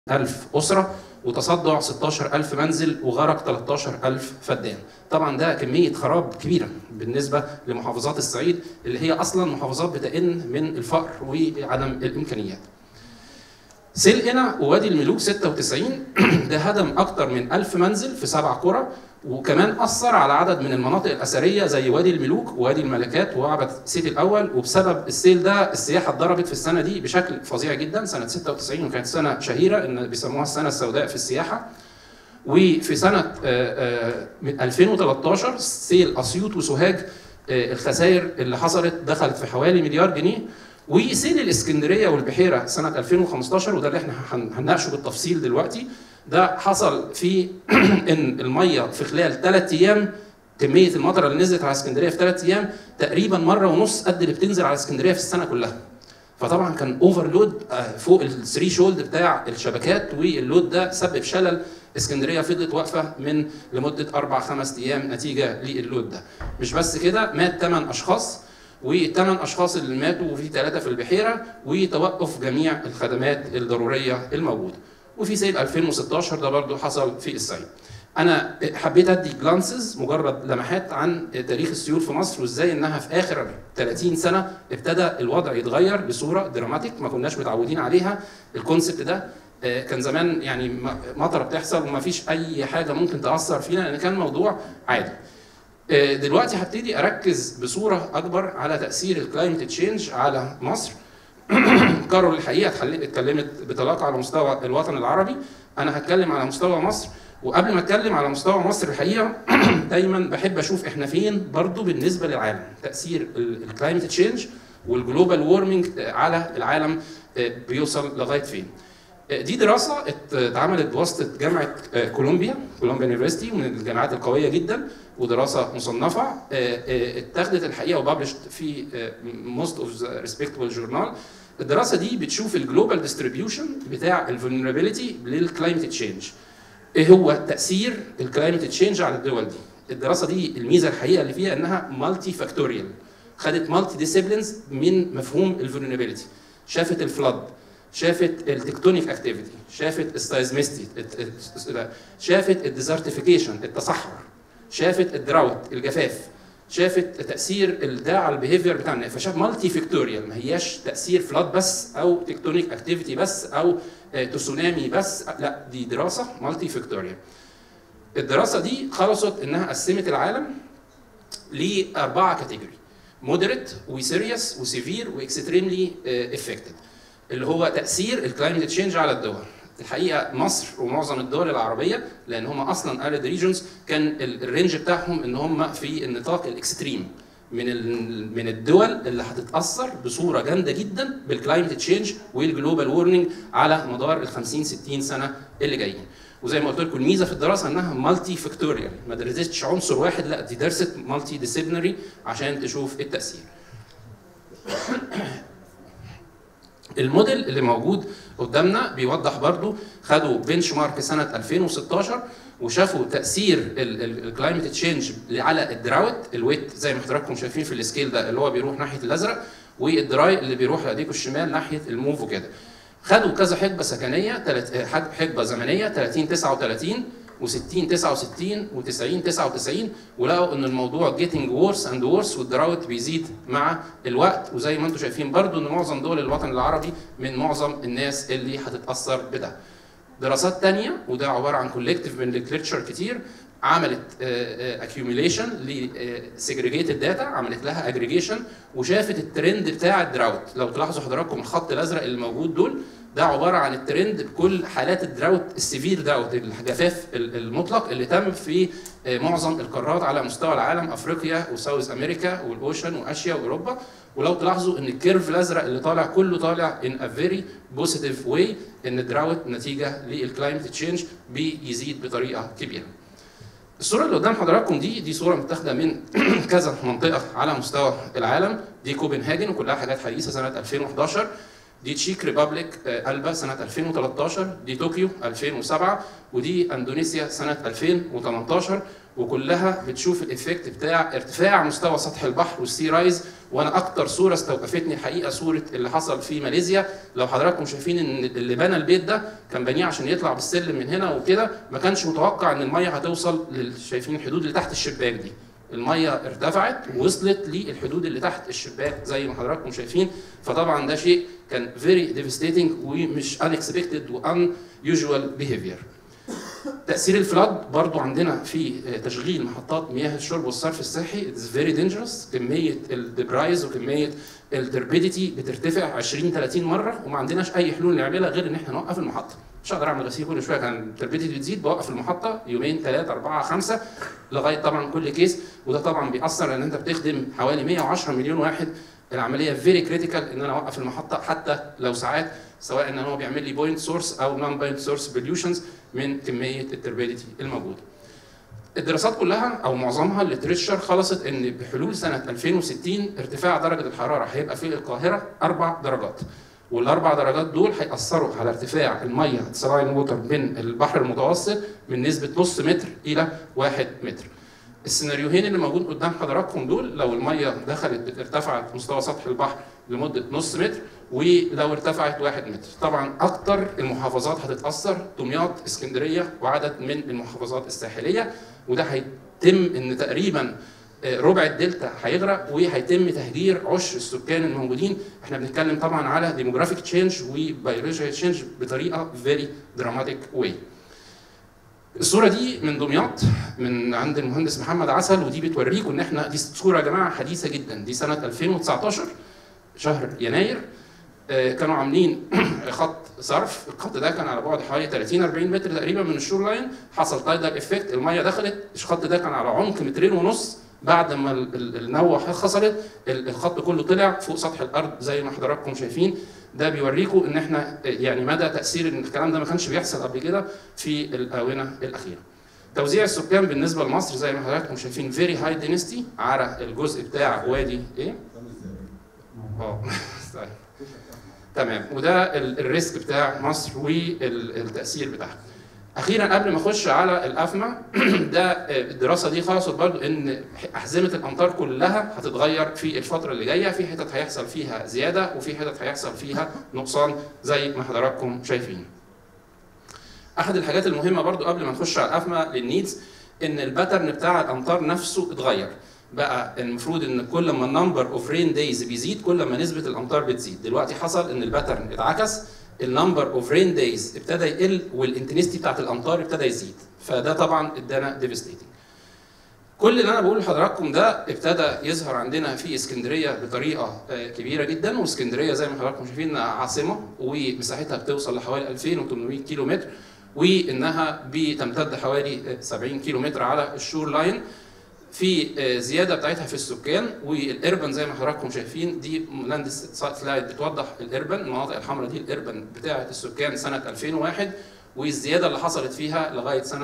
ألف أسرة وتصدع 16000 منزل وغرق 13000 فدان طبعا ده كمية خراب كبيرة بالنسبة لمحافظات الصعيد اللي هي أصلا محافظات بتئن من الفقر وعدم الإمكانيات سيل هنا ووادي الملوك 96 ده هدم أكتر من 1000 منزل في سبع قرى وكمان أثر على عدد من المناطق الأثرية زي وادي الملوك ووادي الملكات ومعبد سيتي الأول وبسبب السيل ده السياحة اتضربت في السنة دي بشكل فظيع جدا سنة 96 وكانت سنة شهيرة إن بيسموها السنة السوداء في السياحة وفي سنة آه، آه، من 2013 سيل أسيوط وسوهاج آه، الخسائر اللي حصلت دخلت في حوالي مليار جنيه وسيل الاسكندريه والبحيره سنه 2015 وده اللي احنا هن- هنناقشه بالتفصيل دلوقتي ده حصل في ان الميه في خلال ثلاث ايام كميه المطره اللي نزلت على اسكندريه في ثلاث ايام تقريبا مره ونص قد اللي بتنزل على اسكندريه في السنه كلها فطبعا كان اوفرلود فوق الثري شولد بتاع الشبكات واللود ده سبب شلل اسكندريه فضلت واقفه من لمده اربع خمس ايام نتيجه للود ده مش بس كده مات ثمان اشخاص والثمان اشخاص اللي ماتوا وفي ثلاثه في البحيره وتوقف جميع الخدمات الضروريه الموجوده وفي سيل 2016 ده برضو حصل في الصعيد انا حبيت ادي جلانسز مجرد لمحات عن تاريخ السيول في مصر وازاي انها في اخر 30 سنه ابتدى الوضع يتغير بصوره دراماتيك ما كناش متعودين عليها الكونسبت ده آه، كان زمان يعني م- مطره بتحصل وما فيش اي حاجه ممكن تاثر فينا لان كان موضوع عادي آه، دلوقتي هبتدي اركز بصوره اكبر على تاثير الكلايمت تشينج على مصر كارول الحقيقه اتحل- اتكلمت بطلاقه على مستوى الوطن العربي انا هتكلم على مستوى مصر وقبل ما اتكلم على مستوى مصر الحقيقه دايما بحب اشوف احنا فين برضو بالنسبه للعالم تاثير الكلايمت تشينج والجلوبال وورمنج على العالم آه، بيوصل لغايه فين دي دراسة ات- اتعملت بواسطة جامعة آه، كولومبيا كولومبيا يونيفرستي من الجامعات القوية جدا ودراسة مصنفة آه، آه، اتاخدت الحقيقة وببلشت في موست اوف ريسبكتبل جورنال الدراسة دي بتشوف الجلوبال ديستريبيوشن بتاع الفولنربيليتي للكلايمت تشينج ايه هو تأثير الكلايمت تشينج على الدول دي الدراسة دي الميزة الحقيقة اللي فيها انها مالتي فاكتوريال خدت مالتي ديسيبلينز من مفهوم الفولنربيليتي شافت الفلاد شافت التكتونيك اكتيفيتي شافت السايزمستي شافت الديزرتيفيكيشن التصحر شافت الدراوت الجفاف شافت تاثير ده على البيهيفير بتاعنا فشاف مالتي فيكتوريال ما هياش تاثير فلاد بس او تكتونيك اكتيفيتي بس او آه، تسونامي بس لا دي دراسه مالتي فيكتوريال الدراسه دي خلصت انها قسمت العالم لاربعه كاتيجوري مودريت وسيريس وسيفير واكستريملي افكتد اللي هو تاثير الكلايمت تشينج على الدول الحقيقه مصر ومعظم الدول العربيه لان هم اصلا اريد ريجونز كان ال- الرينج بتاعهم ان هم في النطاق الاكستريم من ال- من الدول اللي هتتاثر بصوره جامده جدا بالكلايمت تشينج والجلوبال وورنينج على مدار ال 50 60 سنه اللي جايين وزي ما قلت لكم الميزه في الدراسه انها مالتي فاكتوريال ما درستش عنصر واحد لا دي درست مالتي ديسيبلينري عشان تشوف التاثير الموديل اللي موجود قدامنا بيوضح برضو خدوا بنش مارك سنه 2016 وشافوا تاثير الكلايمت تشينج على الدراوت الويت زي ما حضراتكم شايفين في السكيل ده اللي هو بيروح ناحيه الازرق والدراي اللي بيروح لايديكم الشمال ناحيه الموف وكده خدوا كذا حقبه سكنيه تلات- حق- حقبه زمنيه 30 39 و60 69 و90 99 ولقوا ان الموضوع getting worse and worse والدراوت بيزيد مع الوقت وزي ما انتم شايفين برضو ان معظم دول الوطن العربي من معظم الناس اللي هتتاثر بده. دراسات تانية وده عباره عن كولكتيف من ليترشر كتير عملت اكيوميليشن لسيجريجيتد داتا عملت لها اجريجيشن وشافت الترند بتاع الدراوت لو تلاحظوا حضراتكم الخط الازرق اللي موجود دول ده عباره عن الترند بكل حالات الدراوت السيفير دراوت الجفاف ال- المطلق اللي تم في آه، معظم القارات على مستوى العالم افريقيا وساوث امريكا والاوشن واسيا واوروبا ولو تلاحظوا ان الكيرف الازرق اللي طالع كله طالع ان ا فيري بوزيتيف واي ان الدراوت نتيجه للكلايمت تشينج بيزيد بطريقه كبيره. الصوره اللي قدام حضراتكم دي دي صوره متاخده من كذا منطقه على مستوى العالم دي كوبنهاجن وكلها حاجات حديثه سنه 2011 دي تشيك ريبابليك آه، البا سنه 2013 دي طوكيو 2007 ودي اندونيسيا سنه 2018 وكلها بتشوف الايفكت بتاع ارتفاع مستوى سطح البحر والسي رايز وانا اكتر صوره استوقفتني الحقيقه صوره اللي حصل في ماليزيا لو حضراتكم شايفين ان اللي بنى البيت ده كان بنيه عشان يطلع بالسلم من هنا وكده ما كانش متوقع ان الميه هتوصل لل- شايفين الحدود اللي تحت الشباك دي الميه ارتفعت ووصلت للحدود اللي تحت الشباك زي ما حضراتكم شايفين فطبعا ده شيء كان فيري ديفستيتنج ومش unexpected وان يوجوال بيهيفير تاثير الفلاد برضو عندنا في تشغيل محطات مياه الشرب والصرف الصحي اتس فيري دينجرس كميه الدبرايز وكميه التربيديتي بترتفع 20 30 مره وما عندناش اي حلول نعملها غير ان احنا نوقف المحطه مش هقدر اعمل غسيل كل شويه كان التربيديتي بتزيد بوقف المحطه يومين ثلاثه اربعه خمسه لغايه طبعا كل كيس وده طبعا بيأثر لان انت بتخدم حوالي 110 مليون واحد العمليه فيري كريتيكال ان انا اوقف المحطه حتى لو ساعات سواء ان هو بيعمل لي بوينت سورس او نون بوينت سورس بوليوشنز من كميه التربيديتي الموجوده. الدراسات كلها او معظمها الليتريتشر خلصت ان بحلول سنه 2060 ارتفاع درجه الحراره هيبقى في القاهره اربع درجات. والاربع درجات دول هياثروا على ارتفاع الميه السلاين ووتر من البحر المتوسط من نسبه نص متر الى واحد متر. السيناريوهين اللي موجود قدام حضراتكم دول لو الميه دخلت ارتفعت مستوى سطح البحر لمده نص متر ولو ارتفعت واحد متر طبعا اكتر المحافظات هتتاثر دمياط اسكندريه وعدد من المحافظات الساحليه وده هيتم ان تقريبا آه، ربع الدلتا هيغرق وهيتم تهجير عشر السكان الموجودين احنا بنتكلم طبعا على ديموغرافيك تشينج وبيولوجيا تشينج بطريقه فيري دراماتيك واي الصوره دي من دمياط من عند المهندس محمد عسل ودي بتوريكم ان احنا دي صوره يا جماعه حديثه جدا دي سنه 2019 شهر يناير آه، كانوا عاملين خط صرف الخط ده كان على بعد حوالي 30 40 متر تقريبا من الشور لاين حصل تايدال افكت الميه دخلت الخط ده كان على عمق مترين ونص بعد ما ال- ال- النوة حصلت ال- الخط كله طلع فوق سطح الارض زي ما حضراتكم شايفين ده بيوريكم ان احنا آه، يعني مدى تاثير ان الكلام ده ما كانش بيحصل قبل كده في الاونه الاخيره. توزيع السكان بالنسبه لمصر زي ما حضراتكم شايفين فيري هاي دينستي على الجزء بتاع وادي ايه؟ اه طيب. تمام وده ال- الريسك بتاع مصر والتاثير بتاعها. اخيرا قبل ما اخش على الافما ده آه، الدراسه دي خلصت برضو ان احزمه الامطار كلها هتتغير في الفتره اللي جايه في حتت هيحصل فيها زياده وفي حتت هيحصل فيها نقصان زي ما حضراتكم شايفين. احد الحاجات المهمه برضو قبل ما نخش على الافما للنيدز ان الباترن بتاع الامطار نفسه اتغير بقى المفروض ان كل ما النمبر اوف رين دايز بيزيد كل ما نسبه الامطار بتزيد دلوقتي حصل ان الباترن اتعكس النمبر اوف رين دايز ابتدى يقل والانتنستي بتاعت الامطار ابتدى يزيد فده طبعا ادانا ديفستيتنج كل اللي انا بقوله لحضراتكم ده ابتدى يظهر عندنا في اسكندريه بطريقه آه، كبيره جدا واسكندريه زي ما حضراتكم شايفين عاصمه ومساحتها بتوصل لحوالي 2800 كيلو متر وانها بتمتد حوالي 70 كيلو متر على الشور لاين في آه، زياده بتاعتها في السكان والاربن زي ما حضراتكم شايفين دي لاند سلايد بتوضح الاربن المناطق الحمراء دي الاربن بتاعه السكان سنه 2001 والزياده اللي حصلت فيها لغايه سنه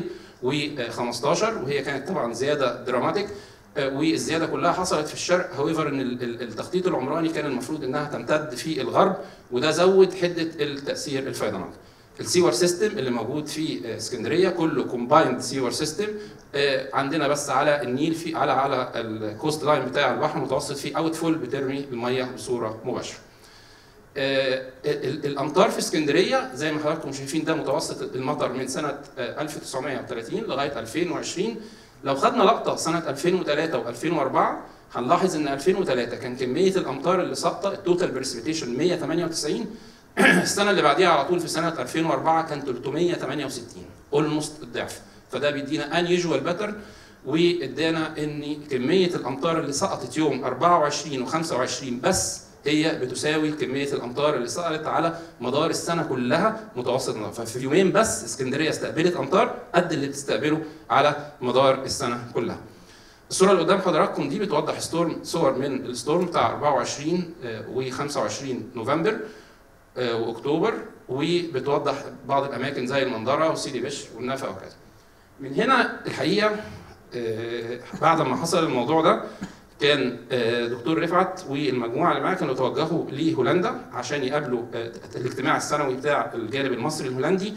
2015 وهي كانت طبعا زياده دراماتيك آه، والزياده كلها حصلت في الشرق هويفر ان ال- ال- التخطيط العمراني كان المفروض انها تمتد في الغرب وده زود حده التاثير الفيضانات السيور سيستم اللي موجود في آه، اسكندريه كله كومبايند سيور سيستم عندنا بس على النيل في على على الكوست لاين بتاع البحر المتوسط في اوت فول بترمي الميه بصوره مباشره آه، ال- الامطار في اسكندريه زي ما حضراتكم شايفين ده متوسط المطر من سنه آه، 1930 لغايه 2020 لو خدنا لقطه سنه 2003 و2004 هنلاحظ ان 2003 كان كميه الامطار اللي ساقطه التوتال بريسبيتيشن 198 السنه اللي بعديها على طول في سنه 2004 كان 368 اولموست الضعف فده بيدينا ان يوجوال باترن وادانا ان كميه الامطار اللي سقطت يوم 24 و25 بس هي بتساوي كميه الامطار اللي سقطت على مدار السنه كلها متوسط النهار ففي يومين بس اسكندريه استقبلت امطار قد اللي بتستقبله على مدار السنه كلها الصوره اللي قدام حضراتكم دي بتوضح ستورم صور من الستورم بتاع 24 و25 نوفمبر آه، واكتوبر وبتوضح بعض الاماكن زي المنظره وسيدي بشر والنفق وكذا. من هنا الحقيقه آه، بعد ما حصل الموضوع ده كان آه، دكتور رفعت والمجموعه اللي معاه كانوا توجهوا لهولندا عشان يقابلوا آه، الاجتماع السنوي بتاع الجانب المصري الهولندي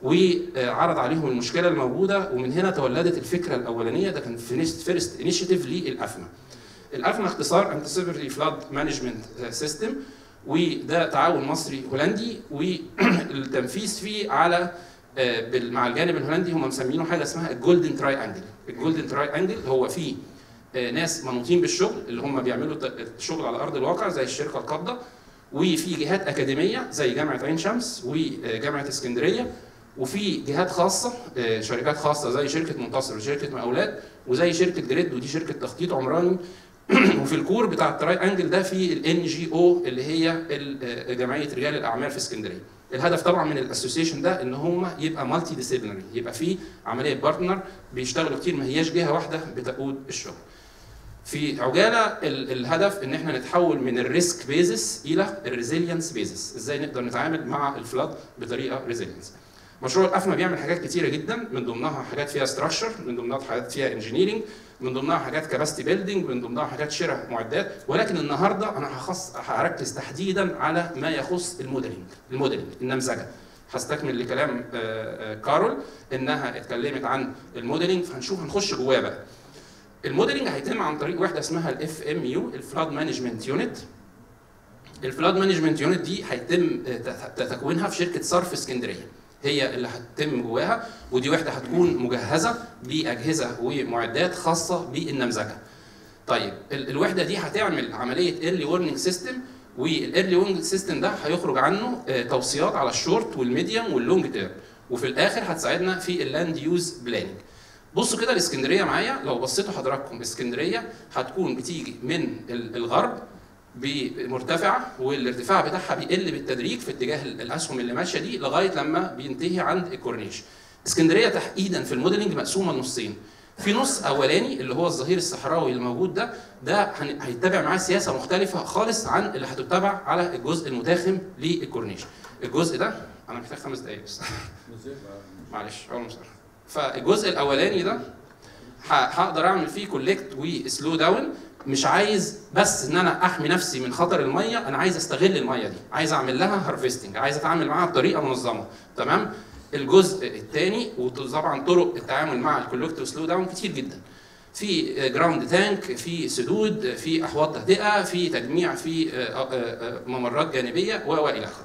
وعرض عليهم المشكله الموجوده ومن هنا تولدت الفكره الاولانيه ده كان فيرست انيشيتيف للافما. الافما اختصار انتسيبري فلاد مانجمنت سيستم وده تعاون مصري هولندي والتنفيذ فيه على آه، بال- مع الجانب الهولندي هم مسمينه حاجه اسمها الجولدن تراي انجل الجولدن تراي انجل هو فيه آه، ناس منوطين بالشغل اللي هم بيعملوا ت- الشغل على ارض الواقع زي الشركه القابضه وفي جهات اكاديميه زي جامعه عين شمس وجامعه اسكندريه وفي جهات خاصه آه، شركات خاصه زي شركه منتصر وشركه مقاولات وزي شركه جريد ودي شركه تخطيط عمراني وفي الكور بتاع التراي انجل ده في الان جي او اللي هي ال- آه، جمعيه رجال الاعمال في اسكندريه. الهدف طبعا من الاسوسيشن ده ان هم يبقى مالتي ديسيبلينري يبقى في عمليه بارتنر بيشتغلوا كتير ما هياش جهه واحده بتقود الشغل. في عجاله ال- الهدف ان احنا نتحول من الريسك بيزس الى الريزيلينس بيزس ازاي نقدر نتعامل مع الفلاد بطريقه ريزيلينس مشروع الافما بيعمل حاجات كتيره جدا من ضمنها حاجات فيها ستراكشر من ضمنها حاجات فيها انجينيرنج من ضمنها حاجات كباستي بيلدينج من ضمنها حاجات شراء معدات ولكن النهارده انا هخص هركز تحديدا على ما يخص الموديلنج الموديلنج النمذجه هستكمل لكلام آه، آه، كارول انها اتكلمت عن الموديلنج فهنشوف هنخش جواه بقى الموديلنج هيتم عن طريق واحده اسمها الاف ام يو الفلاد مانجمنت يونت الفلاد مانجمنت يونت دي هيتم آه، ت- تكوينها في شركه صرف اسكندريه هي اللي هتتم جواها ودي وحده هتكون مجهزه باجهزه ومعدات خاصه بالنمذجه طيب ال- الوحده دي هتعمل عمليه ايرلي وورنينج سيستم والايرلي وورنينج سيستم ده هيخرج عنه آه، توصيات على الشورت والميديوم واللونج تيرم وفي الاخر هتساعدنا في اللاند يوز بلاننج بصوا كده الاسكندريه معايا لو بصيتوا حضراتكم اسكندريه هتكون بتيجي من ال- الغرب بمرتفعه والارتفاع بتاعها بيقل بالتدريج في اتجاه ال- الاسهم اللي ماشيه دي لغايه لما بينتهي عند الكورنيش. اسكندريه تحديدا في الموديلنج مقسومه نصين. في نص اولاني اللي هو الظهير الصحراوي اللي موجود ده ده هن- هيتبع معاه سياسه مختلفه خالص عن اللي هتتبع على الجزء المتاخم للكورنيش. الجزء ده انا محتاج خمس دقائق بس معلش اول مسألة. فالجزء الاولاني ده ه- هقدر اعمل فيه كولكت وسلو داون مش عايز بس ان انا احمي نفسي من خطر الميه انا عايز استغل الميه دي عايز اعمل لها هارفستنج عايز اتعامل معاها بطريقه منظمه تمام الجزء الثاني وطبعا طرق التعامل مع الكولكت وسلو داون كتير جدا في جراوند تانك في سدود في احواض تهدئه في تجميع في آه، آه، آه، ممرات جانبيه و والى اخره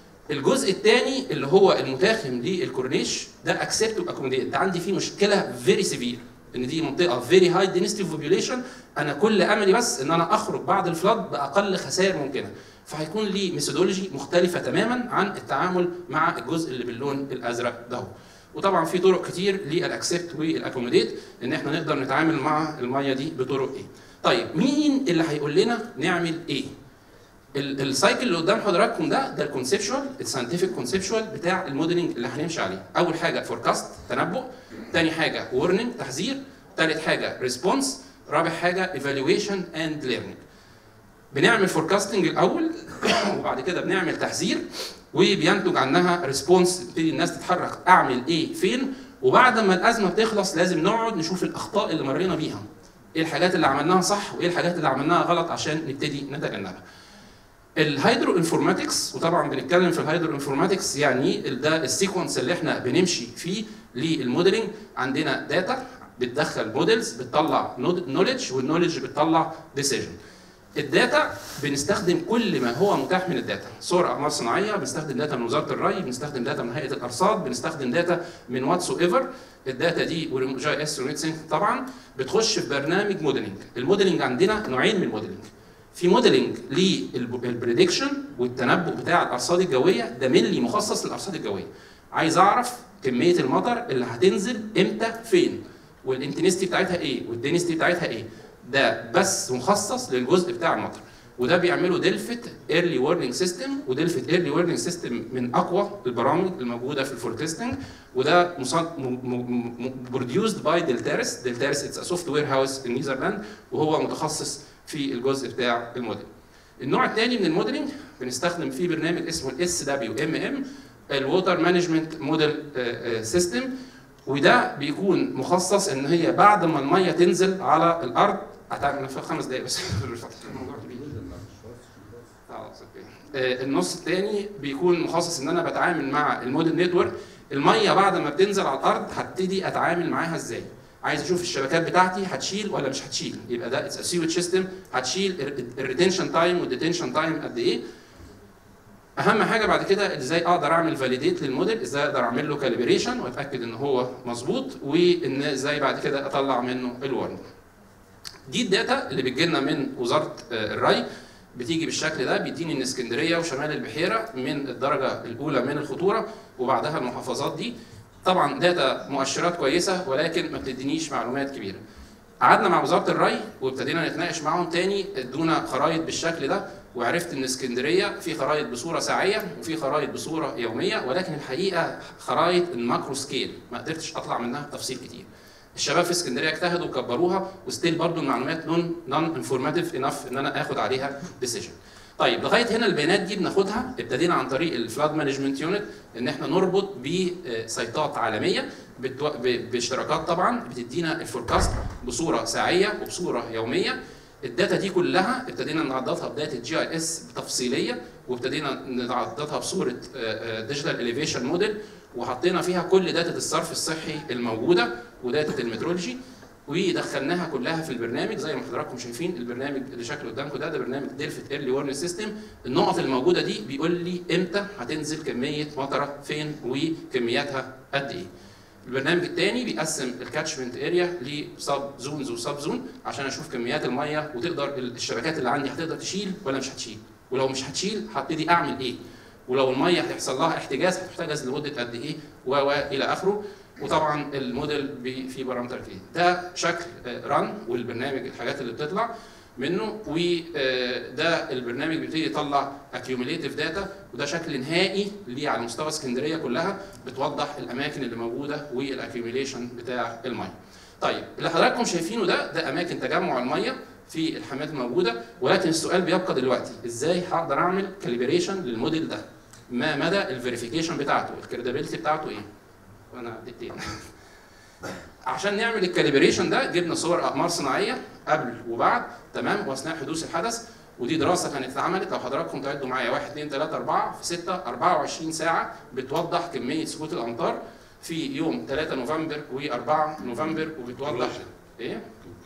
الجزء الثاني اللي هو المتاخم للكورنيش ده اكسبت واكوموديت ده عندي فيه مشكله فيري سيفير ان دي منطقه فيري هاي دينستي بوبيوليشن انا كل املي بس ان انا اخرج بعد الفلاد باقل خسائر ممكنه فهيكون لي ميثودولوجي مختلفه تماما عن التعامل مع الجزء اللي باللون الازرق ده وطبعا في طرق كتير للاكسبت والاكوموديت ان احنا نقدر نتعامل مع الميه دي بطرق ايه طيب مين اللي هيقول لنا نعمل ايه ال- السايكل اللي قدام حضراتكم ده ده الكونسبشوال الساينتفك كونسبشوال بتاع الموديلنج اللي هنمشي عليه اول حاجه فوركاست تنبؤ تاني حاجه وورنينج تحذير تالت حاجه ريسبونس رابع حاجه ايفالويشن اند ليرنينج بنعمل فوركاستنج الاول وبعد كده بنعمل تحذير وبينتج عنها ريسبونس تبتدي الناس تتحرك اعمل ايه فين وبعد ما الازمه بتخلص لازم نقعد نشوف الاخطاء اللي مرينا بيها ايه الحاجات اللي عملناها صح وايه الحاجات اللي عملناها غلط عشان نبتدي نتجنبها الهيدرو انفورماتكس وطبعا بنتكلم في الهيدرو انفورماتكس يعني ال- ده السيكونس اللي احنا بنمشي فيه للموديلنج عندنا داتا بتدخل موديلز بتطلع نولج والنولج بتطلع ديسيجن الداتا بنستخدم كل ما هو متاح من الداتا صور اقمار صناعيه بنستخدم داتا من وزاره الري بنستخدم داتا من هيئه الارصاد بنستخدم داتا من واتسو ايفر الداتا دي جي اس ونت سينك طبعا بتخش في برنامج موديلنج الموديلنج عندنا نوعين من الموديلنج في موديلنج للبريدكشن والتنبؤ بتاع الارصاد الجويه ده ملي مخصص للارصاد الجويه عايز اعرف كميه المطر اللي هتنزل امتى فين والانتنستي بتاعتها ايه والدينستي بتاعتها ايه ده بس مخصص للجزء بتاع المطر وده بيعمله دلفت ايرلي وورنينج سيستم ودلفت ايرلي وورنينج سيستم من اقوى البرامج الموجوده في الفوركاستنج وده بروديوسد باي دلتارس دلتارس اتس سوفت وير هاوس ان نيذرلاند وهو متخصص في الجزء بتاع الموديل النوع الثاني من الموديلنج بنستخدم فيه برنامج اسمه الاس دبليو ام ام الووتر مانجمنت موديل سيستم وده بيكون مخصص ان هي بعد ما الميه تنزل على الارض هتعمل في خمس دقايق بس الموضوع كبير خلاص اوكي آه، النص الثاني بيكون مخصص ان انا بتعامل مع الموديل نتورك الميه بعد ما بتنزل على الارض هبتدي اتعامل معاها ازاي عايز اشوف الشبكات بتاعتي هتشيل ولا مش هتشيل يبقى ده اتس سيوج سيستم هتشيل الريتنشن تايم والديتنشن تايم قد ايه اهم حاجه بعد كده ازاي اقدر اعمل فاليديت للموديل ازاي اقدر اعمل له كاليبريشن واتاكد ان هو مظبوط وان ازاي بعد كده اطلع منه الورنينج دي الداتا اللي بتجي لنا من وزاره آه، الري بتيجي بالشكل ده بيديني ان اسكندريه وشمال البحيره من الدرجه الاولى من الخطوره وبعدها المحافظات دي طبعا داتا مؤشرات كويسه ولكن ما بتدينيش معلومات كبيره قعدنا مع وزاره الري وابتدينا نتناقش معاهم تاني ادونا خرايط بالشكل ده وعرفت ان اسكندريه في خرايط بصوره ساعيه وفي خرايط بصوره يوميه ولكن الحقيقه خرايط الماكرو سكيل ما قدرتش اطلع منها تفصيل كتير الشباب في اسكندريه اجتهدوا وكبروها وستيل برضو المعلومات نون نون انفورماتيف انف ان انا اخد عليها ديسيجن طيب لغايه هنا البيانات دي بناخدها ابتدينا عن طريق الفلاد مانجمنت يونت ان احنا نربط بسيطات عالميه بتو... ب- باشتراكات طبعا بتدينا الفوركاست بصوره ساعيه وبصوره يوميه الداتا دي كلها ابتدينا نعددها بداتا جي اي اس تفصيليه وابتدينا نعددها بصوره ديجيتال اليفيشن موديل وحطينا فيها كل داتا الصرف الصحي الموجوده وداتا المترولوجي ودخلناها كلها في البرنامج زي ما حضراتكم شايفين البرنامج اللي شكله قدامكم ده ده برنامج ديلفت ايرلي وورنينج سيستم النقط الموجوده دي بيقول لي امتى هتنزل كميه مطره فين وكمياتها قد ايه البرنامج الثاني بيقسم الكاتشمنت اريا لسب زونز وسب زون عشان اشوف كميات الميه وتقدر الشبكات اللي عندي هتقدر تشيل ولا مش هتشيل ولو مش هتشيل هبتدي اعمل ايه ولو الميه هيحصل لها احتجاز هتحتجز لمده قد ايه و و الى اخره وطبعا الموديل بي- فيه بارامتر كتير ده شكل ران والبرنامج الحاجات اللي بتطلع منه وده البرنامج بيبتدي يطلع accumulative داتا وده شكل نهائي ليه على مستوى اسكندريه كلها بتوضح الاماكن اللي موجوده والاكيوميليشن بتاع الميه. طيب اللي حضراتكم شايفينه ده ده اماكن تجمع الميه في الحمامات الموجوده ولكن السؤال بيبقى دلوقتي ازاي هقدر اعمل كاليبريشن للموديل ده؟ ما مدى الفيريفيكيشن بتاعته الكريديبيلتي بتاعته ايه؟ وانا دقيقتين عشان نعمل الكاليبريشن ده جبنا صور اقمار صناعيه قبل وبعد تمام واثناء حدوث الحدث ودي دراسه كانت اتعملت لو حضراتكم تعدوا معايا 1 2 3 4 في 6 24 ساعه بتوضح كميه سقوط الامطار في يوم 3 نوفمبر و4 نوفمبر وبتوضح ايه؟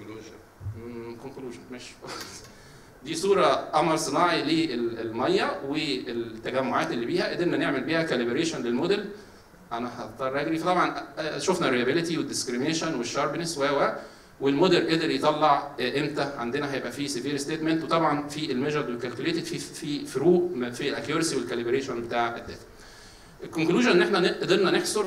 كونكلوجن ماشي دي صورة قمر صناعي للمية والتجمعات اللي بيها قدرنا نعمل بيها كاليبريشن للموديل انا هضطر اجري فطبعا شفنا الريابيليتي والديسكريميشن والشاربنس و و والموديل قدر يطلع امتى عندنا هيبقى فيه سيفير ستيتمنت وطبعا في الميجرد والكالكوليتد في في فروق في الاكيورسي والكاليبريشن بتاع الداتا. الكونكلوجن ان احنا قدرنا نحصر